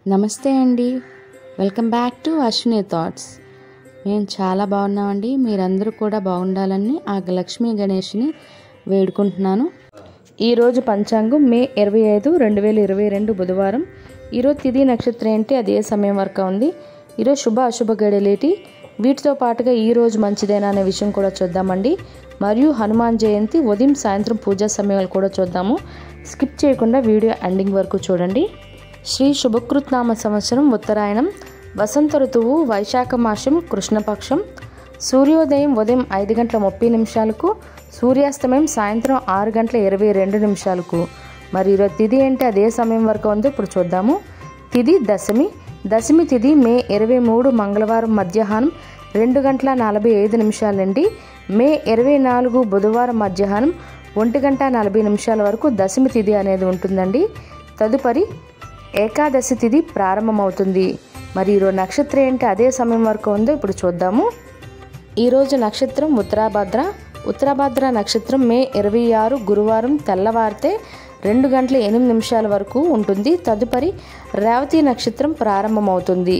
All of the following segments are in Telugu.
నమస్తే అండి welcome back to Ashwini thoughts మేము చాలా బాగున్నామండి మీరందరూ కూడా బాగుండాలని ఆ లక్ష్మీ గణేష్ని వేడుకుంటున్నాను ఈరోజు పంచాంగం మే ఇరవై ఐదు రెండు వేల ఇరవై రెండు బుధవారం ఈరోజు తిథి నక్షత్రం ఏంటి అది ఏ సమయం వరకు ఉంది ఈరోజు శుభ అశుభ గడిలేటి వీటితో పాటుగా ఈ రోజు మంచిదేనా అనే విషయం కూడా చూద్దామండి మరియు హనుమాన్ జయంతి ఉదయం సాయంత్రం పూజా సమయాలు కూడా చూద్దాము స్కిప్ చేయకుండా వీడియో ఎండింగ్ వరకు చూడండి శ్రీ శుభకృత్నామ సంవత్సరం ఉత్తరాయణం వసంత ఋతువు వైశాఖ మాసం కృష్ణపక్షం సూర్యోదయం ఉదయం ఐదు గంటల ముప్పై నిమిషాలకు సూర్యాస్తమయం సాయంత్రం ఆరు గంటల ఇరవై రెండు నిమిషాలకు మరి ఈరోజు తిథి ఏంటి అదే సమయం వరకు ఉందో ఇప్పుడు చూద్దాము తిథి దశమి దశమి తిథి మే ఇరవై మూడు మంగళవారం మధ్యాహ్నం రెండు గంటల నలభై ఐదు నిమిషాల నుండి మే ఇరవై నాలుగు బుధవారం మధ్యాహ్నం ఒంటి గంట నలభై నిమిషాల వరకు దశమి తిథి అనేది ఉంటుందండి తదుపరి ఏకాదశి తిథి ప్రారంభమవుతుంది మరి ఈరోజు నక్షత్రం ఏంటి అదే సమయం వరకు ఉందో ఇప్పుడు చూద్దాము ఈరోజు నక్షత్రం ఉత్తరాభద్ర ఉత్తరాభద్ర నక్షత్రం మే ఇరవై ఆరు గురువారం తెల్లవారితే రెండు గంటల ఎనిమిది నిమిషాల వరకు ఉంటుంది తదుపరి రేవతి నక్షత్రం ప్రారంభమవుతుంది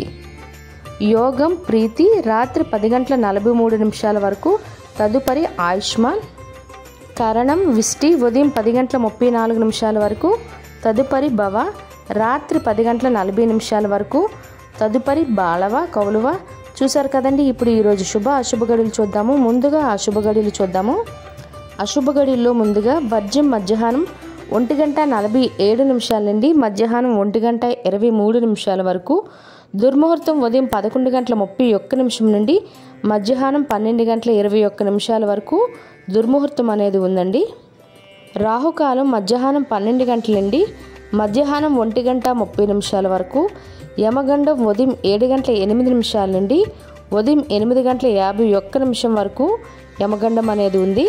యోగం ప్రీతి రాత్రి పది గంటల నలభై మూడు నిమిషాల వరకు తదుపరి ఆయుష్మాన్ కరణం విష్టి ఉదయం పది గంటల ముప్పై నాలుగు నిమిషాల వరకు తదుపరి భవ రాత్రి పది గంటల నలభై నిమిషాల వరకు తదుపరి బాళవ కౌలువ చూశారు కదండి ఇప్పుడు ఈరోజు శుభ అశుభ గడిలు చూద్దాము ముందుగా అశుభ గడిలు చూద్దాము అశుభ గడిల్లో ముందుగా వర్జ్యం మధ్యాహ్నం ఒంటి గంట నలభై ఏడు నిమిషాల నుండి మధ్యాహ్నం ఒంటి గంట ఇరవై మూడు నిమిషాల వరకు దుర్ముహూర్తం ఉదయం పదకొండు గంటల ముప్పై ఒక్క నిమిషం నుండి మధ్యాహ్నం పన్నెండు గంటల ఇరవై ఒక్క నిమిషాల వరకు దుర్ముహూర్తం అనేది ఉందండి రాహుకాలం మధ్యాహ్నం పన్నెండు గంటల నుండి మధ్యాహ్నం ఒంటి గంట ముప్పై నిమిషాల వరకు యమగండం ఉదయం ఏడు గంటల ఎనిమిది నిమిషాల నుండి ఉదయం ఎనిమిది గంటల యాభై ఒక్క నిమిషం వరకు యమగండం అనేది ఉంది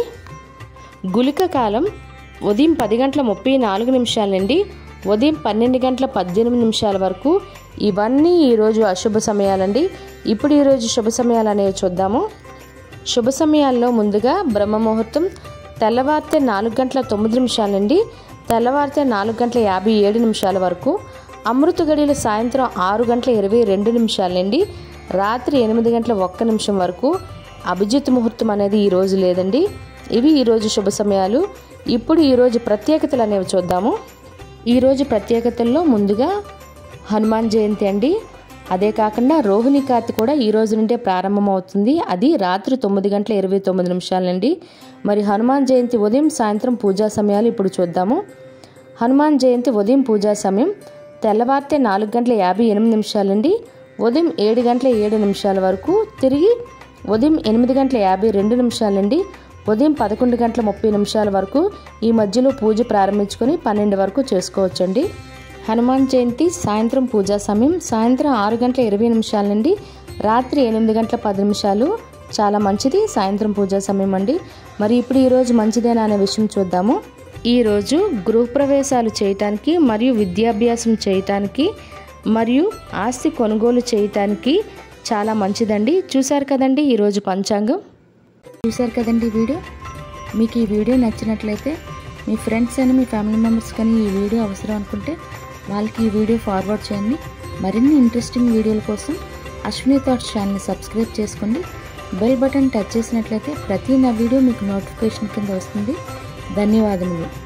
గులిక కాలం ఉదయం పది గంటల ముప్పై నాలుగు నిమిషాల నుండి ఉదయం పన్నెండు గంటల పద్దెనిమిది నిమిషాల వరకు ఇవన్నీ ఈరోజు అశుభ సమయాలండి ఇప్పుడు ఈరోజు శుభ సమయాలు అనేవి చూద్దాము శుభ సమయాల్లో ముందుగా బ్రహ్మ ముహూర్తం తెల్లవారితే నాలుగు గంటల తొమ్మిది నిమిషాల నుండి తెల్లవారితే నాలుగు గంటల యాభై ఏడు నిమిషాల వరకు అమృత గడియలు సాయంత్రం ఆరు గంటల ఇరవై రెండు నిమిషాల నుండి రాత్రి ఎనిమిది గంటల ఒక్క నిమిషం వరకు అభిజిత్ ముహూర్తం అనేది ఈరోజు లేదండి ఇవి ఈరోజు శుభ సమయాలు ఇప్పుడు ఈరోజు ప్రత్యేకతలు అనేవి చూద్దాము ఈరోజు ప్రత్యేకతల్లో ముందుగా హనుమాన్ జయంతి అండి అదే కాకుండా రోహిణి కార్తి కూడా ఈ రోజు నుండే ప్రారంభమవుతుంది అది రాత్రి తొమ్మిది గంటల ఇరవై తొమ్మిది నిమిషాల నుండి మరి హనుమాన్ జయంతి ఉదయం సాయంత్రం పూజా సమయాలు ఇప్పుడు చూద్దాము హనుమాన్ జయంతి ఉదయం పూజా సమయం తెల్లవారితే నాలుగు గంటల యాభై ఎనిమిది నిమిషాల నుండి ఉదయం ఏడు గంటల ఏడు నిమిషాల వరకు తిరిగి ఉదయం ఎనిమిది గంటల యాభై రెండు నిమిషాల నుండి ఉదయం పదకొండు గంటల ముప్పై నిమిషాల వరకు ఈ మధ్యలో పూజ ప్రారంభించుకొని పన్నెండు వరకు చేసుకోవచ్చండి హనుమాన్ జయంతి సాయంత్రం పూజా సమయం సాయంత్రం ఆరు గంటల ఇరవై నిమిషాల నుండి రాత్రి ఎనిమిది గంటల పది నిమిషాలు చాలా మంచిది సాయంత్రం పూజా సమయం అండి మరి ఇప్పుడు ఈరోజు మంచిదేనా అనే విషయం చూద్దాము ఈరోజు గృహప్రవేశాలు చేయటానికి మరియు విద్యాభ్యాసం చేయటానికి మరియు ఆస్తి కొనుగోలు చేయటానికి చాలా మంచిదండి చూశారు కదండి ఈరోజు పంచాంగం చూశారు కదండి వీడియో మీకు ఈ వీడియో నచ్చినట్లయితే మీ ఫ్రెండ్స్ అని మీ ఫ్యామిలీ మెంబర్స్ కానీ ఈ వీడియో అవసరం అనుకుంటే వాళ్ళకి ఈ వీడియో ఫార్వర్డ్ చేయండి మరిన్ని ఇంట్రెస్టింగ్ వీడియోల కోసం అశ్విని థాట్స్ ఛానల్ని సబ్స్క్రైబ్ చేసుకోండి బెల్ బటన్ టచ్ చేసినట్లయితే ప్రతి నా వీడియో మీకు నోటిఫికేషన్ కింద వస్తుంది ధన్యవాదములు